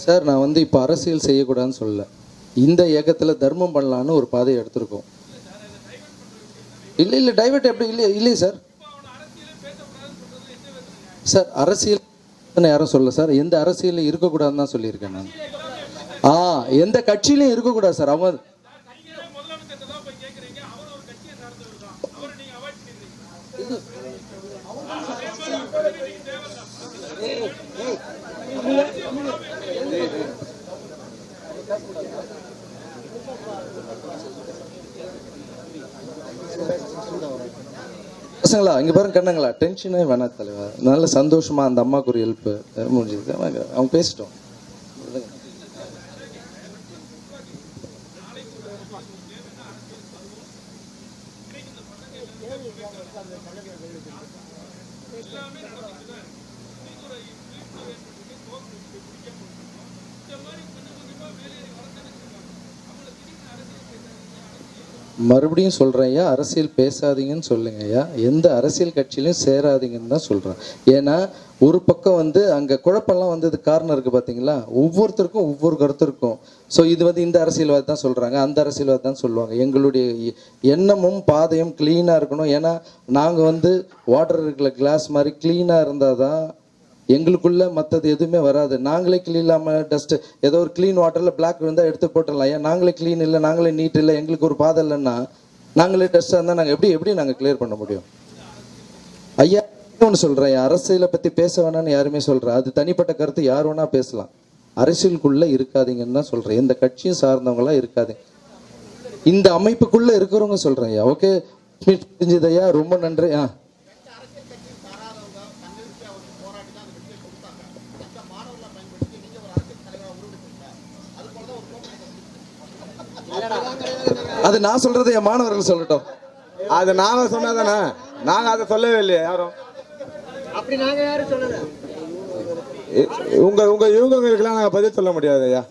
Sir நான் வந்து இப்போ அரசியல் செய்யக்கூடாதுன்னு சொல்லல இந்த இயக்கத்தில் தர்மம் பண்ணலான்னு ஒரு பாதையை எடுத்திருக்கோம் இல்லை இல்லை டைவர்ட் எப்படி இல்லை இல்லையே சார் சார் அரசியல் யாரும் சொல்லல சார் எந்த அரசியலும் இருக்கக்கூடாதுன்னு தான் சொல்லியிருக்கேன் நான் ஆ எந்த கட்சியிலையும் இருக்கக்கூடாது சார் அவங்க பசங்களா இங்க பாருங்க கண்ணங்களா டென்ஷனே வேணாம் தலைவா நல்ல சந்தோஷமா அந்த அம்மாக்கு ஒரு ஹெல்ப் முடிஞ்சது வாங்க, அவங்க பேசிட்டோம் மறுபடியும் சொல்கிறேன் ஐயா அரசியல் பேசாதீங்கன்னு சொல்லுங்க ஐயா எந்த அரசியல் கட்சியிலையும் சேராதீங்கன்னு தான் சொல்கிறேன் ஏன்னா ஒரு பக்கம் வந்து அங்கே குழப்பம்லாம் வந்தது காரணம் இருக்குது பார்த்தீங்களா ஒவ்வொருத்தருக்கும் ஒவ்வொரு கருத்து இருக்கும் ஸோ இது வந்து இந்த அரசியல்வாதி தான் சொல்கிறாங்க அந்த அரசியல்வாதி தான் சொல்லுவாங்க எங்களுடைய எ- எண்ணமும் பாதையும் க்ளீனாக இருக்கணும் ஏன்னா நாங்கள் வந்து வாட்டர் இருக்கிற கிளாஸ் மாதிரி க்ளீனாக இருந்தால் தான் எங்களுக்குள்ள மற்றது எதுவுமே வராது நாங்களே க்ளீன் இல்லாமல் டஸ்ட் ஏதோ ஒரு க்ளீன் வாட்டரில் பிளாக் இருந்தால் எடுத்து போட்டுடலாம் ஏன் நாங்களே க்ளீன் இல்லை நாங்களே நீட் இல்லை எங்களுக்கு ஒரு பாதை இல்லைன்னா நாங்களே டஸ்ட்டாக இருந்தால் நாங்கள் எப்படி எப்படி நாங்கள் கிளியர் பண்ண முடியும் ஐயா ஒன்று சொல்கிறேன் அரசியலை பற்றி பேச வேணாம்னு யாருமே சொல்கிறேன் அது தனிப்பட்ட கருத்து யார் வேணா பேசலாம் அரசியலுக்குள்ளே இருக்காதீங்கன்னு தான் சொல்கிறேன் எந்த கட்சியும் சார்ந்தவங்களாம் இருக்காதீங்க இந்த அமைப்புக்குள்ளே இருக்கிறவங்க சொல்கிறேன் ஐயா ஓகே புரிஞ்சுது ஐயா ரொம்ப நன்றி ஆ அது நான் சொல்றது என் மாணவர்கள் சொல்லட்டும் அது நாங்க சொன்னாதானே நாங்க அதை சொல்லவே இல்லையே யாரும் அப்படி நாங்க யாரும் சொல்லல இ- உங்க உங்க யூகங்களுக்கெல்லாம் நாங்க பதில் சொல்ல முடியாது ஐயா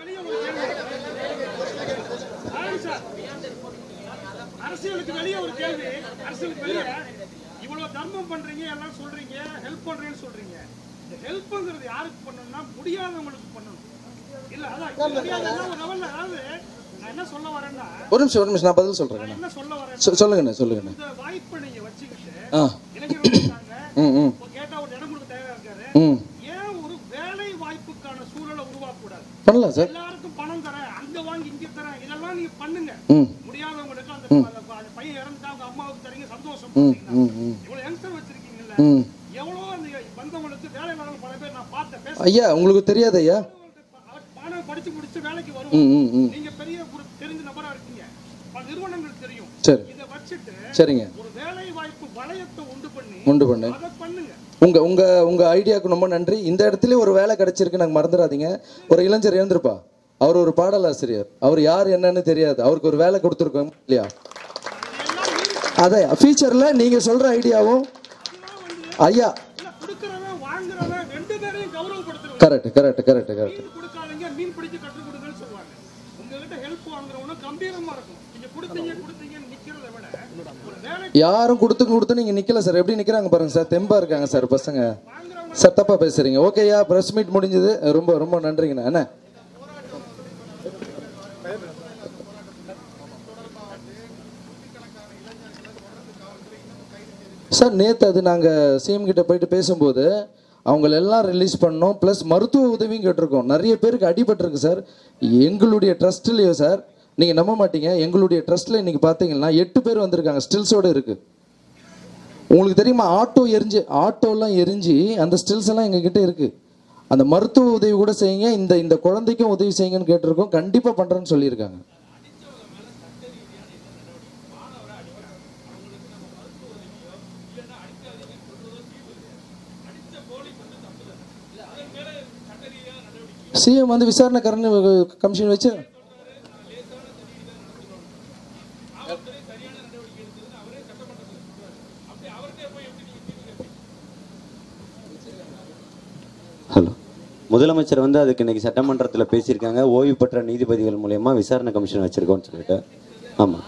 அரசியலுக்கு வெளியே ஒரு கேள்வி அரசியலுக்கு வெளியே இவ்வளவு தர்மம் பண்றீங்க எல்லாம் சொல்றீங்க ஹெல்ப் பண்றேன்னு சொல்றீங்க இந்த ஹெல்ப்ங்கிறது யாருக்கு பண்ணணும்னா முடியாதவங்களுக்கு பண்ணணும் இல்ல அதான் முடியாதவங்க ஒரு லெவல்ல அதாவது நான் என்ன சொல்ல வரேன்னா ஒரு நிமிஷம் ஒரு நிமிஷம் நான் பதில் சொல்றேன் என்ன சொல்ல வரேன் சொ- சொல்லுங்கண்ணே சொல்லுங்கண்ணே இந்த வாய்ப்பை நீங்க வச்சுக்கிட்டு ஆ இளைஞர்கள் இருக்காங்க ம் ம் இப்போ கேட்டா ஒரு இடம் கொடுக்க தயாரா இருக்காரு ம் ஏன் ஒரு வேலை வாய்ப்புக்கான சூழலை உருவாக்க கூடாது பண்ணலாம் சார் எல்லாருக்கும் பணம் தரேன் அங்க வாங்கி இங்க தரேன் இதெல்லாம் நீங்க பண்ணுங்க ம் முடியாதவங்களுக்கு அந்த அந்த- அந்த பையன் இறந்துட்டா அவங்க அம்மாவுக்கு தரீங்க சந்தோஷம் ம் பண்றீங்களா? ம் ம் இவ்வளவு யங்ஸ்டர் வச்சிருக்கீங்கல்ல ம் எவ்வளோ அந்த வந்தவங்களுக்கு வேலை இல்லாத பல பேர் நான் பார்த்தேன் பேச ஐயா உங்களுக்கு தெரியாது ஐயா மாணவர் படிச்சு முடிச்சு வேலைக்கு வருவாங்க ம் ம் ம் நீங்க பெரிய ஒரு தெரிஞ்ச நபரா இருக்கீங்க பல நிறுவனங்கள் தெரியும் சரி இதை வச்சுட்டு சரிங்க ஒரு வேலை வாய்ப்பு வளையத்தை உண்டு பண்ணி உண்டு பண்ணு அதை பண்ணுங்க உங்க உங்க உங்க ஐடியாவுக்கு ரொம்ப நன்றி இந்த இடத்துல ஒரு வேலை கிடைச்சிருக்கு நாங்க மறந்துடாதீங்க ஒரு இளைஞர் எழுந்திருப்பா அவர் ஒரு பாடலாசிரியர் அவர் யார் என்னன்னு தெரியாது அவருக்கு ஒரு வேலை கொடுத்துருக்கோம் இல்லையா அதே ஃபியூச்சர்ல நீங்க சொல்ற ஐடியாவும் ஐயா இல்ல கொடுக்கறவன் வாங்குறவன் ரெண்டு பேரையும் கௌரவப்படுத்துறவன் கரெக்ட் கரெக்ட் கரெக்ட் கரெக்ட் மீன் கொடுக்காதீங்க மீன் பிடிச்சு கற்றுக் கொடுங்கன்னு சொல்லுவாங்க உங்ககிட்ட ஹெல்ப் வாங்குறவனும் கம்பீரமா இருக்கும் நீங்க கொடுத்தீங்க கொடுத்தீங்கன்னு நிக்கிறத விட ஒரு வேலை யாரும் கொடுத்து கொடுத்து நீங்க நிக்கல சார் எப்படி நிக்கிறாங்க பாருங்க சார் தெம்பா இருக்காங்க சார் பசங்க சார் தப்பா பேசுறீங்க ஓகேயா பிரஸ் மீட் முடிஞ்சது ரொம்ப ரொம்ப நன்றிங்கண்ணா என்ன சார் நேற்று அது நாங்கள் சிஎம் கிட்ட போயிட்டு பேசும்போது அவங்களெல்லாம் ரிலீஸ் பண்ணோம் ப்ளஸ் மருத்துவ உதவியும் கேட்டிருக்கோம் நிறைய பேருக்கு அடிபட்டிருக்கு சார் எங்களுடைய ட்ரஸ்ட்லேயோ சார் நீங்கள் நம்ப மாட்டீங்க எங்களுடைய ட்ரஸ்ட்டில் இன்னைக்கு பார்த்தீங்கன்னா எட்டு பேர் வந்திருக்காங்க ஸ்டில்ஸோடு இருக்குது உங்களுக்கு தெரியுமா ஆட்டோ எரிஞ்சு ஆட்டோலாம் எரிஞ்சு அந்த ஸ்டில்ஸ் எல்லாம் எங்ககிட்ட இருக்கு அந்த மருத்துவ உதவி கூட செய்யுங்க இந்த இந்த குழந்தைக்கும் உதவி செய்யுங்கன்னு கேட்டிருக்கோம் கண்டிப்பா பண்றேன்னு சொல்லியிருக்காங்க சிஎம் வந்து விசாரணை கரண் கமிஷன் வச்சு ஹலோ முதலமைச்சர் வந்து அதுக்கு இன்னைக்கு சட்டமன்றத்தில் பேசியிருக்காங்க ஓய்வு பெற்ற நீதிபதிகள் மூலயமா விசாரணை கமிஷன் வச்சிருக்கோம்னு சொல்லிட்டு ஆமாம்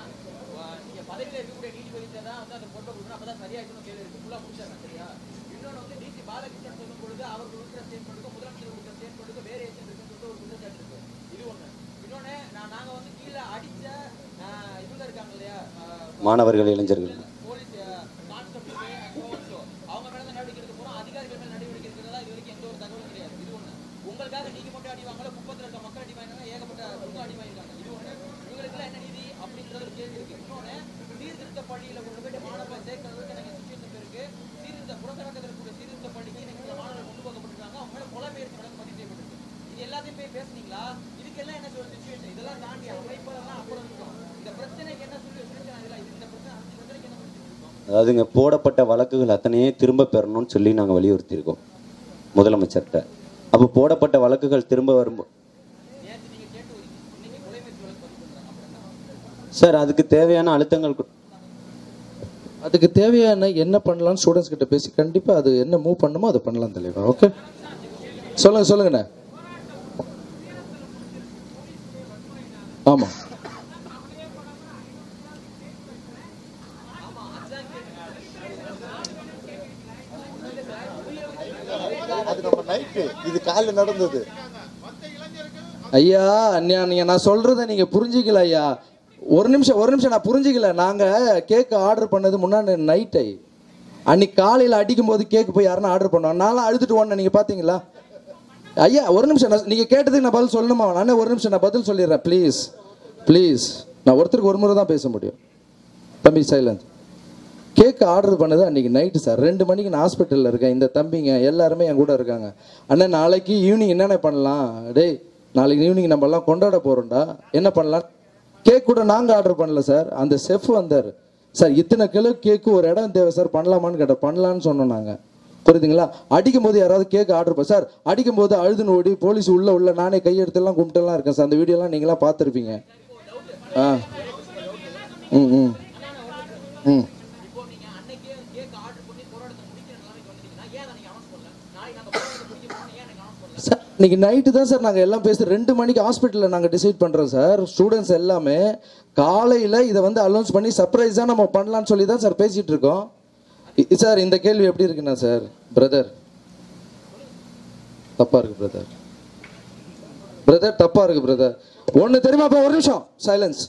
குற்றச்சாட்டு இருக்கு இது ஒண்ணு இன்னொன்னு நான் நாங்க வந்து கீழே அடிச்ச ஆஹ், இவங்க இருக்காங்க இல்லையா ஆஹ், மாணவர்கள் இளைஞர்கள் போலீஸ் கான்ஸ்டபிள் அவங்க மேல தான் நடவடிக்கை எடுக்க போறோம் அதிகாரிகள் மேல நடவடிக்கை எடுக்கிறதா இது வரைக்கும் எந்த ஒரு தகவலும் கிடையாது இது ஒண்ணு உங்களுக்காக நீங்க மட்டும் அடி வாங்கல குப்பத்துல இருக்க மக்கள் அடி வாங்கினாங்க ஏகப்பட்ட இவங்க அடி வாங்கிருக்காங்க இது ஒண்ணு இவங்களுக்குலாம் என்ன நீதி அப்படின்றது ஒரு கேள்வி இருக்கு இன்னொன்னு சீர்திருத்த பள்ளியில கொண்டு போயிட்டு மாணவர்களை சேர்க்கறதுக்கு எனக்கு சுச்சுவேஷன் இருக்கு சீர்திருத்த புறக்கணக்கத்தில் இருக்கக்கூடிய சீர்திருத்த பள்ளிக்கு இன்னைக்கு சில மாணவர்கள் கொண்டு போகப்பட்டிருக்காங்க அவங்க மேல கொலை முயற்சி நடந்து பதிவு செய்யப்பட்டிருக்கு இது எல்லாத்தையும் போய் பேசுனீங்களா இதுக்கெல்லாம் என்ன சொல்ற சுச்சுவேஷன் இதெல்லாம் தாண்டி அமைப்பெல்லாம் அப்புறம் இருக்கும் இந்த பிரச்சனைக்கு என்ன சொல்லி சொல்லிச்சு இதுல இந்த பிரச்சனை அஞ்சு பிரச்சனைக்கு என்ன சொல்லி இருக்கோம் அதாவதுங்க போடப்பட்ட வழக்குகள் அத்தனையே திரும்ப பெறணும்னு சொல்லி நாங்கள் வலியுறுத்தியிருக்கோம் முதலமைச்சர்கிட்ட அப்போ போடப்பட்ட வழக்குகள் திரும்ப வரும்போது சார் அதுக்கு தேவையான அழுத்தங்கள் கு- அதுக்கு தேவையான என்ன பண்ணலாம்னு ஸ்டூடெண்ட்ஸ் கிட்ட பேசி கண்டிப்பா அது என்ன மூவ் பண்ணுமோ அதை பண்ணலாம் தலைவா ஓகே சொல்லுங்க சொல்லுங்கண்ணே ஆமா அது நம்ம நைட்டு இது காலைல நடந்தது ஐயா அண்ணியா நீங்க நான் சொல்றதை நீங்க புரிஞ்சிக்கல ஐயா ஒரு நிமிஷம் ஒரு நிமிஷம் நான் புரிஞ்சிக்கல நாங்க கேக் ஆர்டர் பண்ணது முன்னாடி நைட்டை அன்னைக்கு காலையில அடிக்கும் போது கேக் போய் யாருன்னா ஆர்டர் பண்ணுவாங்க நான்லாம் அழுதுட்டு ஓடனேன் நீங்க பாத்தீங்களா ஐயா ஒரு நிமிஷம் நான் நீங்க கேட்டதுக்கு நான் பதில் சொல்லணுமா நானே ஒரு நிமிஷம் நான் பதில் சொல்லிடுறேன் ப்ளீஸ் ப்ளீஸ் நான் ஒருத்தருக்கு ஒரு முறை தான் பேச முடியும் தம்பி சைலண்ட் கேக் ஆர்டர் பண்ணது அன்றைக்கி நைட்டு சார் ரெண்டு மணிக்கு நான் ஹாஸ்பிட்டலில் இருக்கேன் இந்த தம்பிங்க எல்லாருமே என் கூட இருக்காங்க அண்ணன் நாளைக்கு ஈவினிங் என்னென்ன பண்ணலாம் டேய் நாளைக்கு ஈவினிங் நம்ம எல்லாம் கொண்டாட போகிறோம்டா என்ன பண்ணலாம் கேக் கூட நாங்கள் ஆர்டர் பண்ணல சார் அந்த செஃப் வந்தார் சார் இத்தனை கிலோ கேக்கு ஒரு இடம் தேவை சார் பண்ணலாமான்னு கேட்டோம் பண்ணலான்னு சொன்னோம் நாங்கள் புரியுதுங்களா அடிக்கும் போது யாராவது கேக் ஆர்டர் பண்ண சார் அடிக்கும் போது அழுதுன்னு ஓடி போலீஸ் உள்ள உள்ள நானே கையெடுத்துலாம் கும்பிட்டுலாம் இருக்கேன் சார் அந்த வீடியோலாம் நீங்களாம் பார்த்துருப்பீங்க ஆ ம் ம் ம் இப்போ நீங்க அன்னைக்கே கேக் ஆர்டர் பண்ணி போராட்டத்தை முடிக்கிற நிலைமைக்கு வந்துட்டீங்கன்னா ஏன் அதை நீங்க அனௌன்ஸ் பண்ணல நாளைக்கு நாங்க போராட்டத்தை முடிக்க போறோம் ஏன் எனக்கு அனௌன்ஸ் பண்ணல சார் இன்னைக்கு நைட்டு தான் சார் நாங்கள் எல்லாம் பேசி ரெண்டு மணிக்கு ஹாஸ்பிட்டலில் நாங்கள் டிசைட் பண்ணுறோம் சார் ஸ்டூடெண்ட்ஸ் எல்லாமே காலையில் இதை வந்து அலௌன்ஸ் பண்ணி சர்ப்ரைஸாக நம்ம பண்ணலாம்னு சொல்லி தான் சார் பேசிகிட்டு இருக்கோம் இ- சார் இந்த கேள்வி எப்படி இருக்குண்ணா சார் பிரதர் தப்பாக இருக்கு பிரதர் பிரதர் தப்பாக இருக்கு பிரதர் ஒன்று தெரியுமாப்பா ஒரு நிமிஷம் சைலன்ஸ்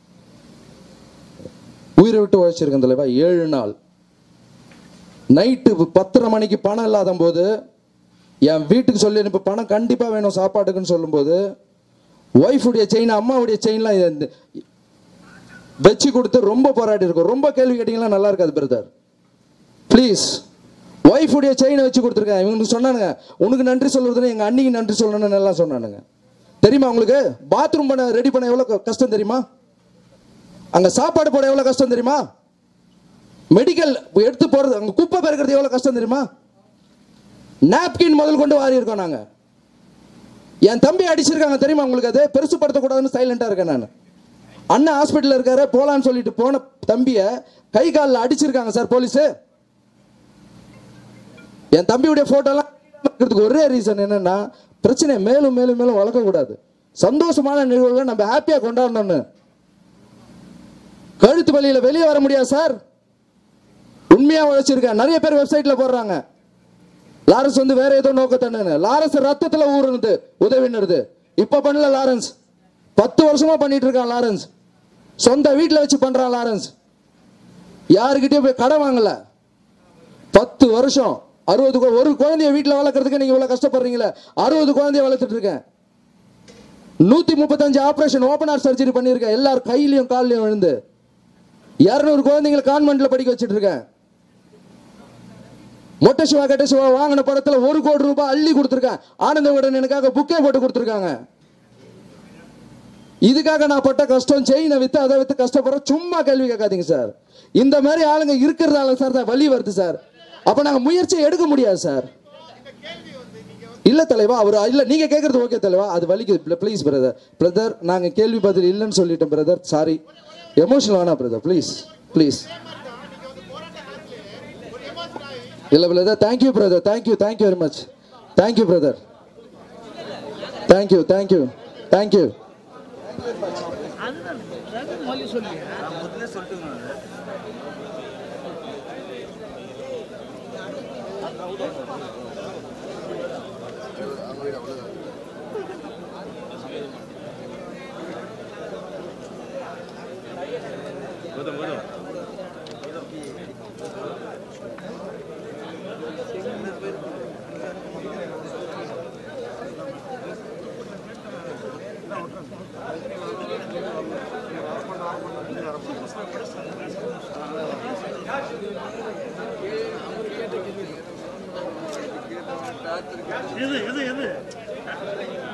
உயிரை விட்டு உழைச்சிருக்கேன் தலைவா ஏழு நாள் நைட்டு பத்தரை மணிக்கு பணம் இல்லாத போது என் வீட்டுக்கு சொல்லி அனுப்பி பணம் கண்டிப்பாக வேணும் சாப்பாட்டுக்குன்னு சொல்லும்போது ஒய்ஃபுடைய செயின் அம்மாவுடைய செயின்லாம் இந்த- வச்சு கொடுத்து ரொம்ப போராடி இருக்கும் ரொம்ப கேள்வி கேட்டீங்கன்னா நல்லா இருக்காது பிரதர் ப்ளீஸ் ஒய்ஃபுடைய செயினை வச்சு கொடுத்துருக்கேன் இவங்களுக்கு சொன்னானுங்க உனக்கு நன்றி சொல்றதுன்னு எங்கள் அண்ணிக்கு நன்றி சொல்லணும்னு எல்லாம் சொன்னானுங்க தெரியுமா உங்களுக்கு பாத்ரூம் பண்ண ரெடி பண்ண எவ்வளோ கஷ்டம் தெரியுமா அங்கே சாப்பாடு போட எவ்வளோ கஷ்டம் தெரியுமா மெடிக்கல் எடுத்து போகிறது அங்கே குப்பை பெருக்கிறது எவ்வளோ கஷ்டம் தெரியுமா நாப்கின் முதல் கொண்டு வாரி இருக்கோம் நாங்க என் தம்பி அடிச்சிருக்காங்க தெரியுமா உங்களுக்கு அது பெருசுப்படுத்தக்கூடாதுன்னு சைலண்டா இருக்கேன் நான் அண்ணன் ஹாஸ்பிட்டல்ல இருக்காரு போலான்னு சொல்லிட்டு போன தம்பிய கை காலில் அடிச்சிருக்காங்க சார் போலீஸ் என் தம்பியுடைய போட்டோலாம் இருக்கிறதுக்கு ஒரே ரீசன் என்னன்னா பிரச்சனையை மேலும் மேலும் மேலும் வளர்க்கக்கூடாது சந்தோஷமான நிகழ்வுகளை நம்ம ஹாப்பியா கொண்டாடணும்னு கழுத்து வழியில வெளியே வர முடியாது சார் உண்மையா உழைச்சிருக்கேன் நிறைய பேர் வெப்சைட்ல போடுறாங்க லாரன்ஸ் வந்து வேற ஏதோ நோக்கத்தன்னு லாரன்ஸ் ரத்தத்துல ஊறுனது உதவினது இப்ப பண்ணல லாரன்ஸ் பத்து வருஷமா பண்ணிட்டு இருக்கான் லாரன்ஸ் சொந்த வீட்டுல வச்சு பண்றான் லாரன்ஸ் யாருக்கிட்டயும் போய் கடன் வாங்கல பத்து வருஷம் அறுபது கு- ஒரு குழந்தைய வீட்டுல வளர்க்கறதுக்கு நீங்க இவ்வளவு கஷ்டப்படுறீங்களே அறுபது குழந்தைய வளர்த்துட்டு இருக்கேன் நூத்தி முப்பத்தஞ்சு ஆபரேஷன் ஓபன் ஹார்ட் சர்ஜரி பண்ணியிருக்கேன் எல்லாரும் கையிலயும் கால்லயும் விழுந்து இருநூறு குழந்தைங்களை கான்வென்ட்ல படிக்க வச்சிட்டு இருக்கேன் மொட்டை சிவா கெட்ட சிவா வாங்கின படத்துல ஒரு கோடி ரூபாய் அள்ளி கொடுத்துருக்கேன் ஆனந்த விடன் எனக்காக புக்கே போட்டு கொடுத்துருக்காங்க இதுக்காக நான் பட்ட கஷ்டம் செயினை வித்து அதை வித்து கஷ்டப்படுற சும்மா கேள்வி கேட்காதீங்க சார் இந்த மாதிரி ஆளுங்க இருக்கிறதால சார் தான் வலி வருது சார் அப்ப நாங்க முயற்சியை எடுக்க முடியாது சார் இல்ல தலைவா அவர் இல்ல நீங்க கேக்குறது ஓகே தலைவா அது வலிக்குது ப்ளீஸ் பிரதர் பிரதர் நாங்க கேள்வி பதில் இல்லைன்னு சொல்லிட்டோம் பிரதர் சாரி எமோஷனல் வேணாம் பிரதர் ப்ளீஸ் ப்ளீஸ் இல்ல brother thank you brother thank you thank you very much thank you brother thank you thank you thank you எது எது எது